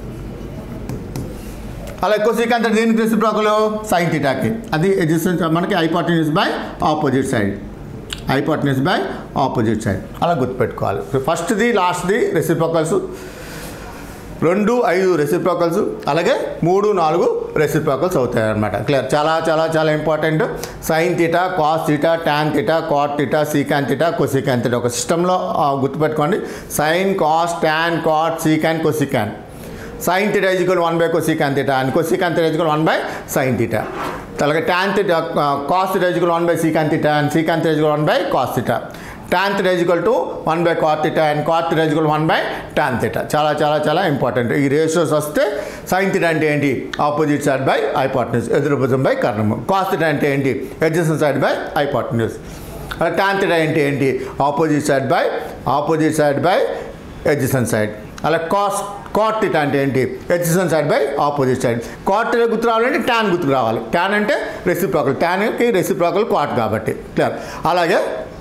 అలా ఎక్కువ సీకాంత్ దేనికి రెసిప్రోకల్ సైన్ థీటాకి అది ఎడ్జసన్ మనకి hypotenuse by opposite side hypotenuse by opposite side అలా గుర్తుపెట్టుకోవాలి ఫస్ట్ది లాస్ట్ది రెసిప్రోకల్స్ రెండు ఐదు రెసిప్రోకల్స్ అలాగే మూడు నాలుగు రెసిప్రోకల్స్ అవుతాయి అనమాట క్లియర్ చాలా చాలా చాలా important sine theta cos theta tan theta cot theta secant theta cosecant theta ఒక సిస్టంలో గుర్తుపెట్టుకోండి sine cos tan cot secant cosecant sine theta equal one by cosecant theta and cosecant theta equal one by sine theta అలాగే tan theta cos theta equal one by secant theta and secant theta equal one by cos theta tan theta equal to one by cot theta and cot theta equal one by tan theta చాలా చాలా చాలా important ఈ ratios వస్తే sine theta అంటే ఏంటి opposite side by ఐపార్ట్నెస్ ఎదురు భుజం by కర్ణము cos theta అంటే ఏంటి adjacent side by hypotenuse tan theta అంటే ఏంటి opposite side by opposite side by adjacent side అలా కాస్ కాట్ థీటా అంటే ఏంటి adjacent side by opposite side cot theta గుర్తు రావాలంటే ట్యాన్ గుర్తుకు రావాలి ట్యాన్ అంటే రెసిప్రోకల్ ట్యాన్కి రెసిప్రోకల్ కాట్ కాబట్టి క్లియర్ అలాగే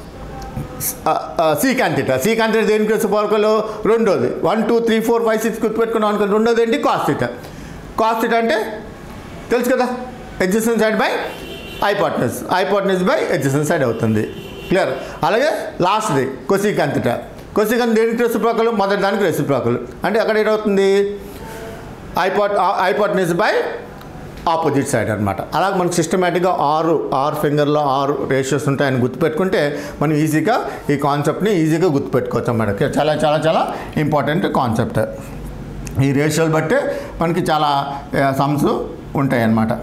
సీకాన్ థీటా సీకాన్ థీటా దేనికి రెసిప్రోకల్ రెండోది one two three four five six గుర్తుపెట్టుకున్నాం అనుకో రెండోది ఏంటి కాస్ థీటా కాస్ థీటా అంటే తెలుసు కదా adjacent side by hypotenuse hypotenuse by adjacent side అవుతుంది క్లియర్ అలాగే లాస్ట్ది కొసికాన్ థీటా కొసికాన్ దేనికి రెసిప్రోకల్ మొదటి దానికి రెసిప్రోకల్ అంటే అక్కడ ఏమవుతుంది ఐపాట్ ఐపాట్నెస్ బై ఆపోజిట్ సైడ్ అనమాట అలా మనకు సిస్టమేటిక్గా ఆరు ఆరు ఫింగర్లో ఆరు రేషియోస్ ఉంటాయని గుర్తుపెట్టుకుంటే మనం ఈజీగా ఈ కాన్సెప్ట్ని ఈజీగా గుర్తుపెట్టుకోవచ్చు అన్నమాట చాలా చాలా చాలా ఇంపార్టెంట్ కాన్సెప్ట్ ఈ రేషియోలు బట్టే మనకి చాలా సమ్స్ ఉంటాయి అన్నమాట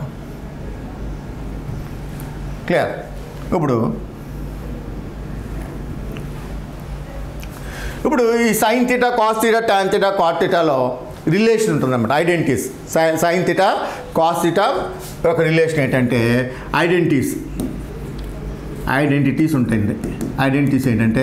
క్లియర్ ఇప్పుడు ఇప్పుడు ఈ sine theta cos theta tan theta cot థీటాలో రిలేషన్ ఉంటుందన్నమాట identities sine sine theta cos theta ఒక రిలేషన్ ఏంటంటే ఐడెంటిటీస్ ఐడెంటిటీస్ ఉంటాయండి ఐడెంటిటీస్ ఏంటంటే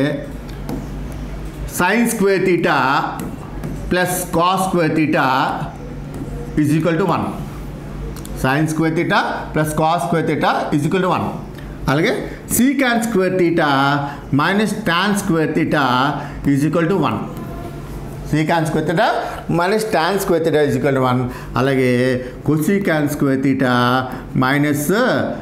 sine square theta plus cos square theta is equal to one sine square theta plus cos square theta is equal to one అలాగే secant square theta minus tan square theta is equal to one secant square theta minus tan square theta is equal to one అలాగే cosecant square theta minus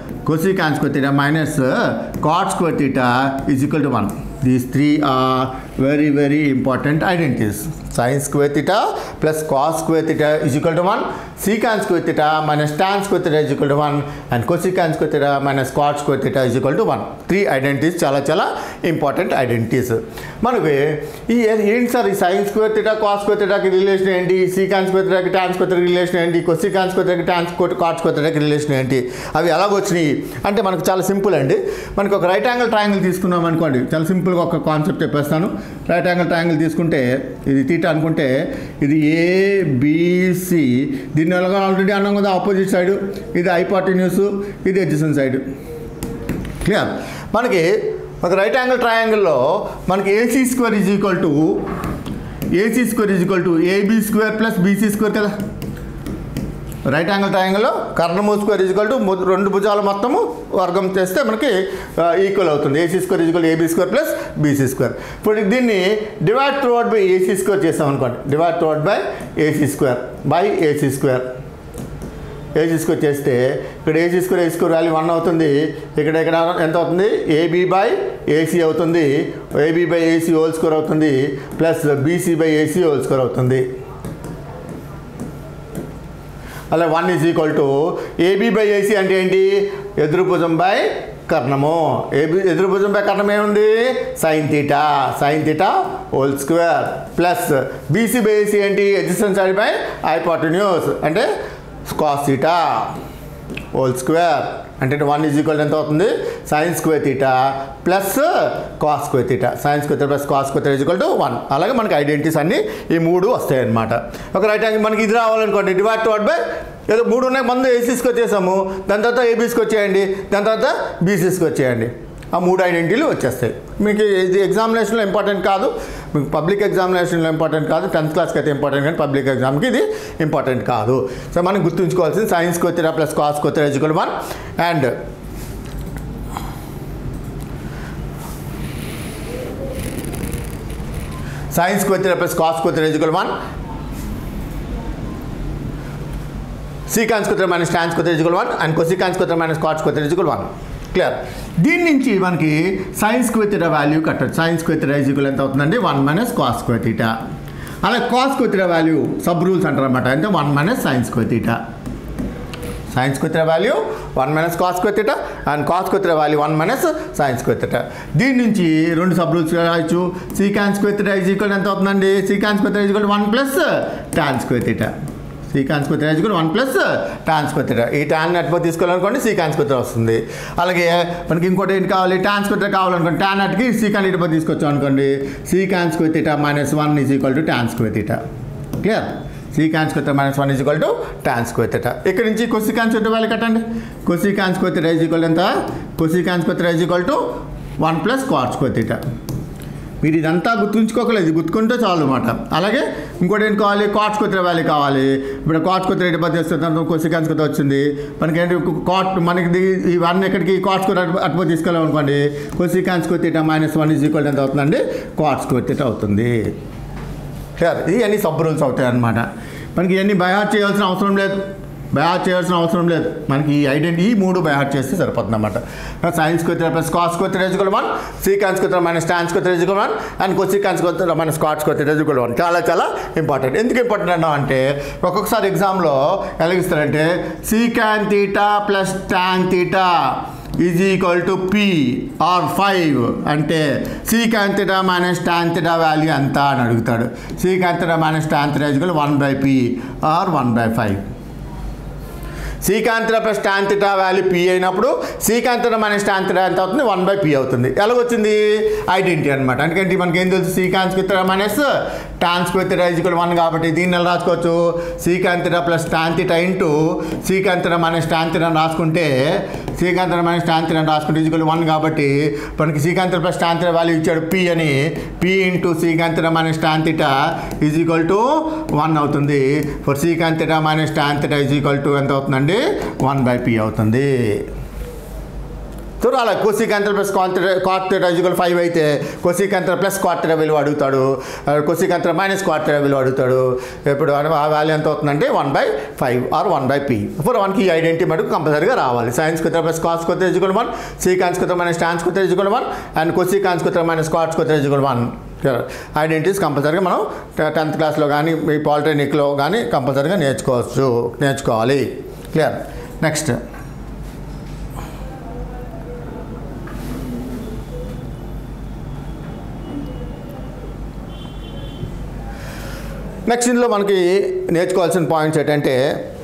cosecant square theta minus cot square theta is equal to one these three are very very important identities sine square theta plus cos square theta is equal to one secant square theta minus tan square theta is equal to one and cosecant square theta minus cot square theta is equal to one three identities చాలా చాలా important identities మనకి ఈ ఏంటి sir ఈ sine square theta cos square థీటాకి relation ఏంటి secant square థీటాకి tan square థీటాకి రిలేషన్ ఏంటి కొసికాన్ స్క్వేర్ థీటాకి టాన్ స్క్వేర్ కాట్ స్క్వేర్ థీటాకి రిలేషన్ ఏంటి అవి ఎలాగొచ్చినాయి అంటే మనకు చాలా సింపుల్ అండి మనకు ఒక రైట్ యాంగిల్ ట్రయాంగిల్ తీసుకున్నాం అనుకోండి చాలా సింపుల్గా ఒక కాన్సెప్ట్ చెప్పేస్తాను రైట్ యాంగిల్ ట్రయాంగిల్ తీసుకుంటే ఇది తీట అనుకుంటే ఇది ఏబిసి దీన్ని ఎలాగో ఆల్రెడీ అన్నాం కదా ఆపోజిట్ సైడ్ ఇది ఐపార్టిన్యూస్ ఇది ఎడ్జసన్ సైడ్ క్లియర్ మనకి ఒక రైట్ యాంగిల్ ట్రయాంగిల్లో మనకి AC square is equal to AC square is equal to AB square plus BC square కదా రైట్ యాంగిల్ ట్రయాంగిల్లో కర్ణము స్క్వేర్ ఈజ్వల్ టు రెండు భుజాలు మొత్తము వర్గం చేస్తే మనకి ఈక్వల్ అవుతుంది AC square is equal AB square plus BC square ఇప్పుడు దీన్ని divide throughout by AC square చేసాం అనుకోండి divide throughout by AC square by AC square AC square చేస్తే ఇక్కడ AC square AC square value one అవుతుంది ఇక్కడ ఇక్కడ ఎంత అవుతుంది ఏబీ బై ఏసీ అవుతుంది AB by AC whole square అవుతుంది plus BC by AC whole square అవుతుంది అలా one is equal to AB by AC అంటే ఏంటి ఎదురు భుజం బై కర్ణము ఏబి ఎదురు భుజం బై కర్ణం ఏముంది sine theta sine theta whole square plus BC by AC ఏంటి ఎడ్జస్టెన్స్ సైడ్ బై ఐపార్టిన్యూస్ అంటే స్కాస్ తీటా హోల్ స్క్వేర్ అంటే వన్ ఈజ్ ఈక్వల్ ఎంత అవుతుంది sine square theta plus cos square theta sine square theta plus cos square is equal to one అలాగే మనకి identities అన్ని ఈ మూడు వస్తాయి అనమాట ఒక రైట్ యాంగిల్ మనకి ఇది రావాలనుకోండి డివైడ్ టు బై ఏదో మూడు ఉన్నాయి ముందు ఏసీస్కి వచ్చేసాము దాని తర్వాత ఏబీస్కి వచ్చేయండి దాని తర్వాత బీసీస్కి వచ్చేయండి ఆ మూడు ఐడెంటిటీలు వచ్చేస్తాయి మీకు ఇది ఎగ్జామినేషన్లో ఇంపార్టెంట్ కాదు మీకు పబ్లిక్ ఎగ్జామినేషన్లో ఇంపార్టెంట్ కాదు టెన్త్ క్లాస్కి అయితే ఇంపార్టెంట్ కానీ పబ్లిక్ ఎగ్జామ్కి ఇది ఇంపార్టెంట్ కాదు సో మనం గుర్తుంచుకోవాల్సింది science కొత్తిరా plus cos కొత్తిరా ఎజుకల్ one and science కొత్తిరా plus cos కొత్తిరా ఎజుకల్ one సీకాన్స్ కుత్ర minus టాన్స్ కుత్ర is equal one and కొసికాన్స్ కుత్ర minus cots కుత్ర is equal one clear దీని నుంచి మనకి సైన్స్ క్వెతిర వాల్యూ కట్టచ్చు సైన్స్ క్వెతిర ఇజుకల్ ఎంత అవుతుందండి వన్ మైనస్ కాస్ క్వెతిట అలా కాస్ క్వెతిర వాల్యూ సబ్ రూల్స్ అంటారు అనమాట అంటే one minus sine క్వెతిట science క్వెతిర value one minus cos క్వెతిట and cos క్వెతిర value one minus sine square theta దీని నుంచి రెండు సబ్ రూల్స్ రాయొచ్చు సీకాన్స్ క్వెతిట ఈజ్ ఈక్వల్ ఎంత అవుతుందండి సీకాన్స్ క్వెతిర ఈజ్ ఈక్వల్ వన్ ప్లస్ టాన్స్ క్వెతిట సీకాన్స్ కుత్ర కూడా వన్ ప్లస్ టాన్స్ కుత్ర ఈ టాన్ నెట్ తీసుకోవాలనుకోండి సీకాన్స్ కుత్ర వస్తుంది అలాగే మనకి ఇంకోటి ఏంటి కావాలి టాన్స్ కుత్ర కావాలనుకోండి టాన్ నెట్కి సీకాన్ ఇటు తీసుకొచ్చాం అనుకోండి secant square theta minus one is equal to tan square theta clear secant కుత్ర minus one is equal to tan square theta ఇక్కడ నుంచి కొసికాన్స్ కుత్ర వాళ్ళు కట్టండి కొసికాన్స్ కుత్ర ఈజ్ ఈక్వల్ ఎంత కొసికాన్స్ కుత్ర is equal to one plus cot square theta మీరు ఇదంతా గుర్తుంచుకోకలేదు ఇది గుర్తుకుంటే చాలు అనమాట అలాగే ఇంకోటి ఏం కావాలి కాట్స్ కొత్త వాల్యూ కావాలి ఇప్పుడు కాట్స్ కొత్త రేటు బద్ద చేస్తున్నాం కొసికాన్స్ కొత్త వచ్చింది మనకి ఏంటి కాట్ మనకి ది- ఈ వన్ ఎక్కడికి కాట్స్ కొత్త అటుపో తీసుకెళ్ళాం అనుకోండి కొసికాన్స్ కొత్త మైనస్ వన్ ఈజ్ ఈక్వల్ ఎంత అవుతుందండి కాట్స్ కొత్త అవుతుంది సార్ ఇది అన్ని సబ్ రూల్స్ అవుతాయి అన్నమాట మనకి ఇవన్నీ బయాట్ చేయాల్సిన అవసరం లేదు బయాట్ చేయాల్సిన అవసరం లేదు మనకి ఈ ఐడెంటిటీ ఈ మూడు బయాట్ చేస్తే సరిపోతుంది అనమాట సైన్స్ కొత్త ప్లస్ కాస్ కొత్త రెజుకల్ వన్ సీకాన్స్ కొత్త మైనస్ టాన్స్ కొత్త రెజుకల్ వన్ అండ్ కొసికాన్స్ కొత్త మైనస్ కాట్స్ కొత్త రెజుకల్ వన్ చాలా చాలా ఇంపార్టెంట్ ఎందుకు ఇంపార్టెంట్ అన్నా అంటే ఒక్కొక్కసారి ఎగ్జామ్లో ఎలాగిస్తారంటే secant theta plus tan theta is equal to P R five అంటే సీకాంతిడా మైనస్ టాంతిడా వాల్యూ ఎంత అని అడుగుతాడు secant theta minus tan theta is equal one by P R one by five secant theta plus tan theta value P అయినప్పుడు secant theta minus టాంతిటా ఎంత అవుతుంది one by P అవుతుంది ఎలాగొచ్చింది identity అనమాట ఎందుకంటే మనకి ఏం తెలుసు secant theta minus tan square theta is equal one కాబట్టి దీన్ని ఎలా రాసుకోవచ్చు secant theta plus tan theta into secant theta minus tan theta రాసుకుంటే సీకాంతిర మైనస్ టాంతిర రాసుకుంటే ఈజ్వల్ వన్ కాబట్టి మనకి సీకాంతిర ప్లస్ టాంతిర వాల్యూ ఇచ్చాడు పి అని P into secant theta minus tan theta is equal to one అవుతుంది for secant theta minus tan theta is equal to ఎంత అవుతుందండి one by P అవుతుంది సో అలా cosecant theta plus cot theta quarter is equal five అయితే cosecant theta plus quarter విలువ అడుగుతాడు కొసికాంతర మైనస్ క్వార్టర్ విలువ అడుగుతాడు ఇప్పుడు ఆ వాల్యూ ఎంత అవుతుందంటే one by five are one by P for వన్కి ఈ ఐడెంటిటీ మటుకు కంపల్సరీగా రావాలి science కుత్ర plus cos కుత్ర equal one సీకాన్స్ కుత్ర minus టాన్స్ కుత్ర equal one and కొసికాన్స్ కుత్ర minus quartz కుత్ర equal one identities కంపల్సరీగా మనం టెన్త్ క్లాస్లో కానీ ఈ పాలిటెక్నిక్లో కానీ కంపల్సరీగా నేర్చుకోవచ్చు నేర్చుకోవాలి క్లియర్ నెక్స్ట్ నెక్స్ట్ ఇందులో మనకి నేర్చుకోవాల్సిన పాయింట్స్ ఏంటంటే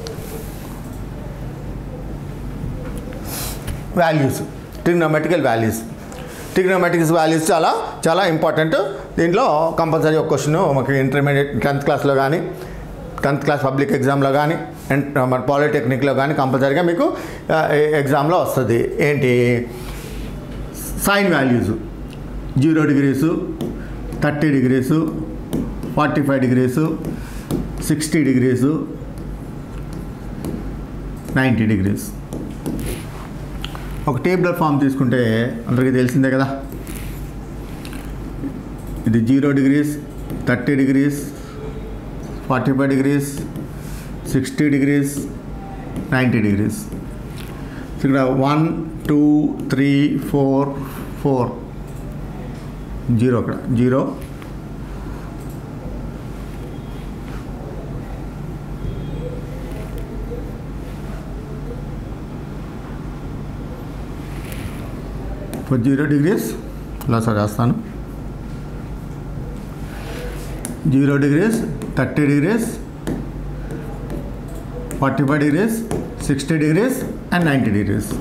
values trigonometrical values trigonometrics values చాలా చాలా ఇంపార్టెంట్ దీంట్లో కంపల్సరీ ఒక క్వశ్చన్ మనకి ఇంటర్మీడియట్ టెన్త్ క్లాస్లో కానీ టెన్త్ క్లాస్ పబ్లిక్ ఎగ్జామ్లో కానీ అండ్ మన పాలిటెక్నిక్లో కానీ కంపల్సరీగా మీకు ఎగ్జామ్లో వస్తుంది ఏంటి sine values zero degrees thirty degrees forty five degrees sixty degrees ninety degrees ఒక టేబులర్ ఫామ్ తీసుకుంటే అందరికీ తెలిసిందే కదా ఇది zero degrees thirty degrees forty five degrees sixty degrees ninety degrees ఇక్కడ one two three four four zero అక్కడ zero for zero degrees ఇలా sir రాస్తాను zero degrees thirty degrees forty five degrees sixty degrees and ninety degrees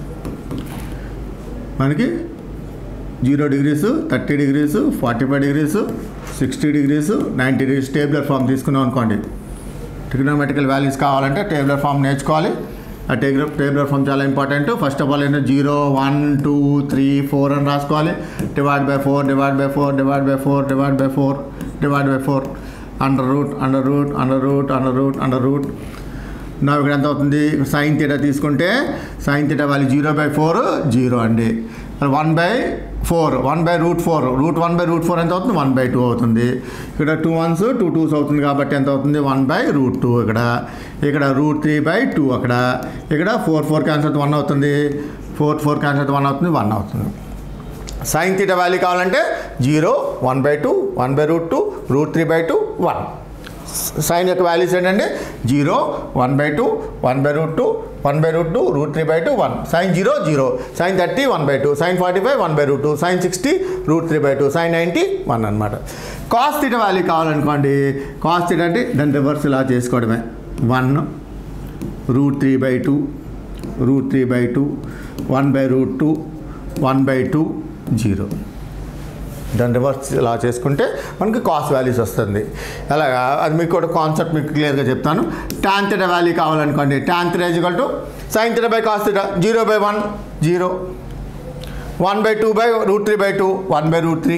మనకి zero degrees thirty degrees forty five degrees sixty degrees ninety degrees tabular form తీసుకున్నాం అనుకోండి trigonometrical values కావాలంటే tabular form నేర్చుకోవాలి ఆ tabular tabular form చాలా important first of all ఏంటంటే zero one two three four అని రాసుకోవాలి divide by four divide by four divide by four divide by four divide by four under root under root under root under root under root నా ఇక్కడ ఎంత అవుతుంది sine theta తీసుకుంటే sine theta value zero by four zero అండి one by four one by root four root one by root four ఎంత అవుతుంది one by two అవుతుంది ఇక్కడ టూ వన్స్ టూ టూస్ అవుతుంది కాబట్టి ఎంత అవుతుంది వన్ బై రూట్ టూ ఇక్కడ ఇక్కడ రూట్ త్రీ బై టూ అక్కడ ఇక్కడ ఫోర్ ఫోర్ క్యాన్సర్ వన్ అవుతుంది ఫోర్ ఫోర్ క్యాన్సర్ వన్ అవుతుంది వన్ అవుతుంది సైన్ తీటా వాల్యూ కావాలంటే zero one by two one by root two root three by two one sine యొక్క values ఏంటంటే zero one by two one by root two one by root two root three by two one sine zero zero sine thirty one by two sine forty five one by root two sine sixty root three by two sine ninety one అనమాట cos theta value కావాలనుకోండి cos theta అంటే దాని reverse ఇలా చేసుకోవడమే one root three by two root three by two one by root two one by two zero దాని reverse ఇలా చేసుకుంటే మనకి కాస్ట్ వాల్యూస్ వస్తుంది అలాగా అది మీకు కూడా కాన్సెప్ట్ మీకు క్లియర్గా చెప్తాను టాన్ థీటా వాల్యూ కావాలనుకోండి tan theta equal to sine theta by cos theta zero by one zero one by two by root three by two one by root three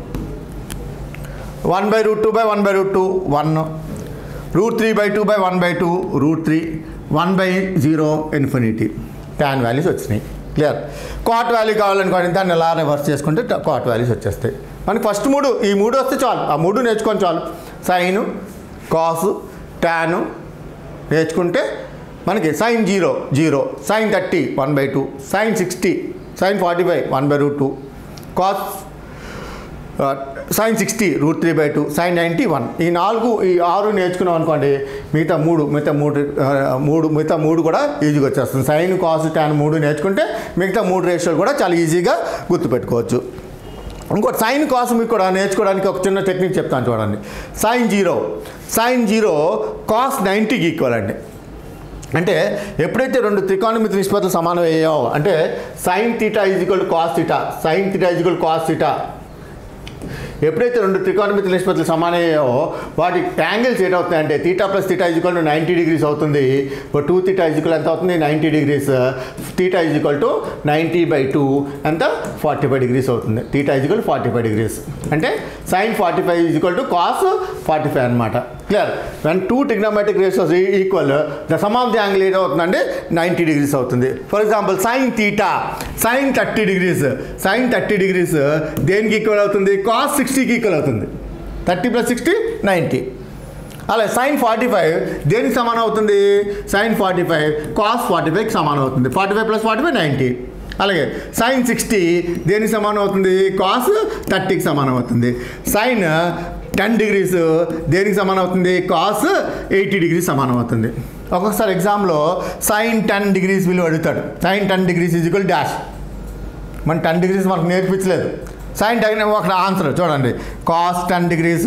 one by root two by one by root two one root three by two by one by two root three one by zero infinity tan values వచ్చినాయి clear cot value కావాలనుకోండి దాన్ని ఎలా reverse చేసుకుంటే cot values వచ్చేస్తాయి మనకి first మూడు ఈ మూడు వస్తే చాలు ఆ మూడు నేర్చుకొని చాలు సైను కాసు ట్యాను నేర్చుకుంటే మనకి sine zero zero sine thirty one by two sine sixty sine forty five one by root two cos sine sixty root three by two sine ninety one ఈ నాలుగు ఈ ఆరు నేర్చుకున్నాం అనుకోండి మిగతా మూడు మిగతా మూడు ఆ, మూడు మిగతా మూడు కూడా ఈజీగా వచ్చేస్తుంది సైన్ కాస్ ట్యాన్ మూడు నేర్చుకుంటే మిగతా మూడు రేషియోలు కూడా చాలా ఈజీగా గుర్తుపెట్టుకోవచ్చు ఇంకోటి సైన్ కాస్ మీకు కూడా నేర్చుకోవడానికి ఒక చిన్న టెక్నిక్ చెప్తాను చూడండి sine zero sine zero cos నైంటీకి ఈక్వల్ అండి అంటే ఎప్పుడైతే రెండు త్రికోణమితి నిష్పత్తులు సమానం అయ్యాయో అంటే sine theta is equal cos theta sine theta is equal cos theta ఎప్పుడైతే రెండు త్రికోణమితి నిష్పత్తులు సమానమయ్యాయో వాటి యాంగిల్స్ ఏటవుతాయంటే theta plus theta is equal to ninety degrees అవుతుంది టూ తీటా ఈజ్వల్ ఎంత అవుతుంది ninety degrees theta is equal to ninety by two ఎంత ఫార్టీ ఫైవ్ డిగ్రీస్ అవుతుంది theta is equal forty five degrees అంటే sine forty five is equal to cos forty five అనమాట clear when two trigonometric ratios equal the sum of the angle ఏమవుతుందంటే ninety degrees అవుతుంది for example sine theta sine thirty degrees sine thirty degrees దేనికి equal అవుతుంది cos సిక్స్టీకి equal అవుతుంది thirty plus sixty ninety అలా sine forty five దేనికి సమానం అవుతుంది sine forty five cos forty ఫైవ్కి సమానం అవుతుంది forty five plus forty five ninety అలాగే సైన్ సిక్స్టీ దేనికి సమానం అవుతుంది కాస్ థర్టీకి సమానం అవుతుంది సైన్ టెన్ డిగ్రీస్ దేనికి సమానం అవుతుంది కాస్ ఎయిటీ డిగ్రీస్ సమానం అవుతుంది ఒక్కొక్కసారి ఎగ్జామ్లో సైన్ టెన్ డిగ్రీస్ విలువ అడుగుతాడు sine ten degrees is equal dash మన టెన్ డిగ్రీస్ మనకు నేర్పించలేదు సైన్ టెన్ ఒక ఆన్సర్ చూడండి cos ten degrees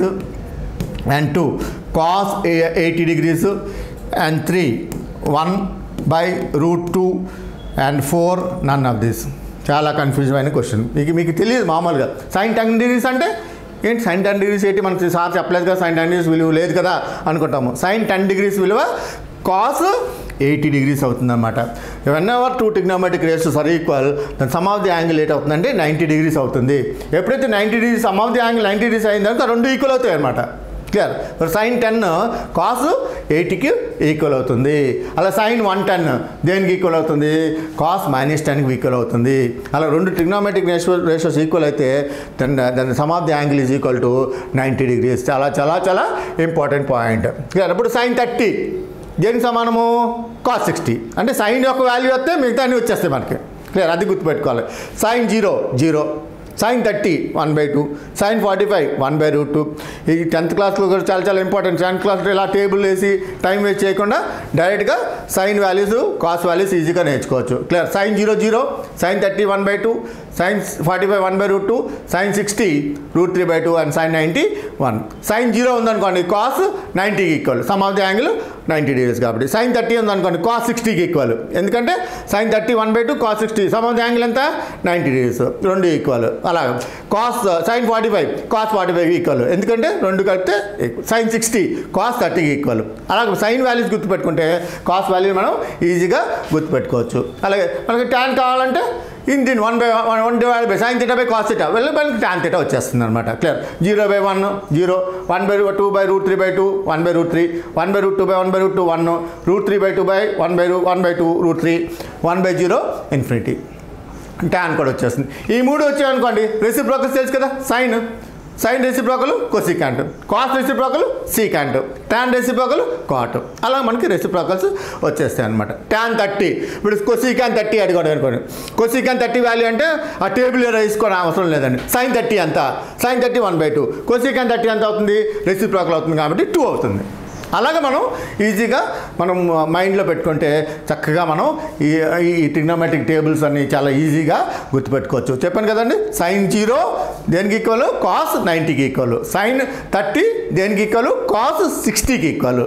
and two cos eighty degrees and three one by root two and four none of this చాలా confusion అయిన question మీకు మీకు తెలియదు మామూలుగా సైన్ టెన్ డిగ్రీస్ అంటే ఏంటి సైన్ టెన్ డిగ్రీస్ ఏంటి మనకి సార్ చెప్పలేదు కదా సైన్ టెన్ డిగ్రీస్ విలువ లేదు కదా అనుకుంటాము సైన్ టెన్ డిగ్రీస్ విలువ కాస్ ఎయిటీ డిగ్రీస్ అవుతుందన్నమాట whenever two trigonometric ratios are equal దాని సమ్ ఆఫ్ ది యాంగిల్ ఏట్ అవుతుందంటే నైంటీ డిగ్రీస్ అవుతుంది ఎప్పుడైతే ninety degrees sum of the angle ninety degrees అయిందంటే రెండు ఈక్వల్ అవుతాయి అనమాట క్లియర్ మరి సైన్ టెన్ కాస్ ఎయిటీకి ఈక్వల్ అవుతుంది అలా సైన్ వన్ టెన్ దేనికి ఈక్వల్ అవుతుంది కాస్ మైనస్ టెన్కి ఈక్వల్ అవుతుంది అలా రెండు ట్రిగ్నోమెట్రిక్ రేషియో రేషియోస్ ఈక్వల్ అయితే దెన్ దాని sum of the angle is equal to ninety degrees చాలా చాలా చాలా ఇంపార్టెంట్ పాయింట్ క్లియర్ ఇప్పుడు సైన్ థర్టీ దేనికి సమానము కాస్ సిక్స్టీ అంటే సైన్ యొక్క వాల్యూ వస్తే మిగతా అన్నీ వచ్చేస్తాయి మనకి క్లియర్ అది గుర్తుపెట్టుకోవాలి sine zero zero sine thirty one by two sine forty five one by root two ఈ టెన్త్ క్లాస్లో కూడా చాలా చాలా ఇంపార్టెంట్ టెన్త్ క్లాస్లో ఇలా టేబుల్ వేసి టైం వేస్ట్ చేయకుండా డైరెక్ట్గా సైన్ వాల్యూస్ కాస్ వాల్యూస్ ఈజీగా నేర్చుకోవచ్చు clear sine zero zero sine thirty one by two sine forty five one by root two sine sixty root three by two and sine ninety one sine zero ఉందనుకోండి cos నైంటీకి equal sum of the angle ninety degrees కాబట్టి sine thirty ఉందనుకోండి cos సిక్స్టీకి equal ఎందుకంటే sine thirty one by two cos sixty sum of the angle ఎంత ninety degrees రెండు equal అలా cos sine forty five cos forty five equal ఎందుకంటే రెండు కలిపితే సైన్ సిక్స్టీ కాస్ థర్టీకి ఈక్వల్ అలాగే సైన్ వాల్యూస్ గుర్తుపెట్టుకుంటే కాస్ వాల్యూ మనం ఈజీగా గుర్తుపెట్టుకోవచ్చు అలాగే మనకి ట్యాన్ కావాలంటే ఇన్ దీని one by one one divide by sine theta by cos theta వెళ్ళి మనకి ట్యాన్ థీటా వచ్చేస్తుంది అనమాట clear zero by one zero one by two by root three by two one by root three one by root two by one by root two one root three by two by one by root one by two root three one by zero infinity tan కూడా వచ్చేస్తుంది ఈ మూడు వచ్చాయనుకోండి reciprocals తెలుసు కదా sine sine reciprocal cosecant cos reciprocal secant tan reciprocal cot అలా మనకి reciprocals వచ్చేస్తాయి అనమాట ట్యాన్ థర్టీ ఇప్పుడు కొసికాన్ థర్టీ అడిగాడు అనుకోండి కొసికాన్ థర్టీ వాల్యూ అంటే ఆ టేబుల్ వేసుకోవడం అవసరం లేదండి సైన్ థర్టీ అంత sine thirty one by two cosecant thirty ఎంత అవుతుంది రెసిప్రోకల్ అవుతుంది కాబట్టి టూ అవుతుంది అలాగే మనం ఈజీగా మనం మైండ్లో పెట్టుకుంటే చక్కగా మనం ఈ ఈ ట్రిగ్నోమెట్రిక్ టేబుల్స్ అన్ని చాలా ఈజీగా గుర్తుపెట్టుకోవచ్చు చెప్పాను కదండి సైన్ జీరో దేనికి ఈక్వల్ కాస్ నైంటీకి ఈక్వల్ సైన్ థర్టీ దేనికి ఈక్వల్ కాస్ సిక్స్టీకి ఈక్వల్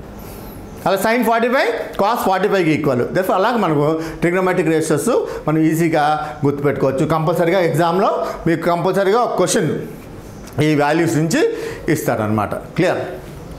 అలా sine forty five cos forty ఫైవ్కి ఈక్వల్ దర్ఫ్ అలాగే మనకు ట్రిగ్నోమెట్రిక్ రేషియోస్ మనం ఈజీగా గుర్తుపెట్టుకోవచ్చు కంపల్సరీగా ఎగ్జామ్లో మీకు కంపల్సరీగా ఒక క్వశ్చన్ ఈ వాల్యూస్ నుంచి ఇస్తారనమాట క్లియర్